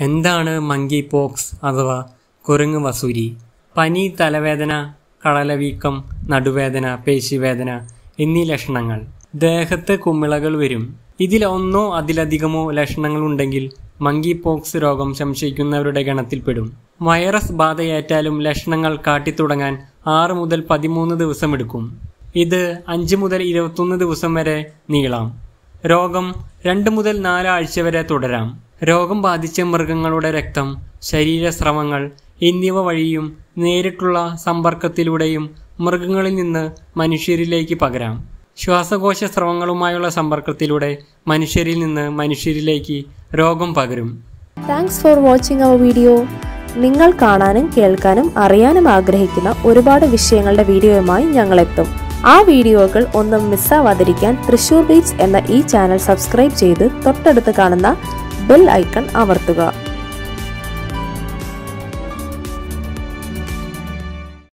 എന്താണ് monkey pox അഥവാ കുരങ്ങ് വസൂരി പനി തലവേദന കടലവീക്കം നടുവേദന പേശിവേദന എന്നീ ലക്ഷണങ്ങൾ ദേഹത്ത് കുമിളകൾ വരും ഇതിൽ ഒന്നോ അതിലധികമോ ലക്ഷണങ്ങൾ ഉണ്ടെങ്കിൽ മങ്കി പോക്സ് രോഗം സംശയിക്കുന്നവരുടെ ഗണത്തിൽപ്പെടും വൈറസ് ബാധയേറ്റാലും ലക്ഷണങ്ങൾ കാട്ടിത്തുടങ്ങാൻ ആറ് മുതൽ പതിമൂന്ന് ദിവസമെടുക്കും ഇത് അഞ്ച് മുതൽ ഇരുപത്തൊന്ന് ദിവസം വരെ നീളാം രോഗം രണ്ട് മുതൽ നാലാഴ്ച വരെ തുടരാം രോഗം ബാധിച്ച മൃഗങ്ങളുടെ രക്തം ശരീരസ്രവങ്ങൾ എന്നിവ വഴിയും നേരിട്ടുള്ള സമ്പർക്കത്തിലൂടെയും മൃഗങ്ങളിൽ നിന്ന് മനുഷ്യരിലേക്ക് പകരാം ശ്വാസകോശ സ്രവങ്ങളുമായുള്ള സമ്പർക്കത്തിലൂടെ മനുഷ്യരിൽ നിന്ന് മനുഷ്യരിലേക്ക് രോഗം പകരും താങ്ക്സ് ഫോർ വാച്ചിങ് അവർ വീഡിയോ നിങ്ങൾ കാണാനും കേൾക്കാനും അറിയാനും ആഗ്രഹിക്കുന്ന ഒരുപാട് വിഷയങ്ങളുടെ വീഡിയോയുമായി ഞങ്ങളെത്തും ആ വീഡിയോകൾ ഒന്നും മിസ്സാവാതിരിക്കാൻ തൃശൂർ ബീച്ച് എന്ന ഈ ചാനൽ സബ്സ്ക്രൈബ് ചെയ്ത് തൊട്ടടുത്ത് കാണുന്ന ബെൽ ഐക്കൺ അമർത്തുക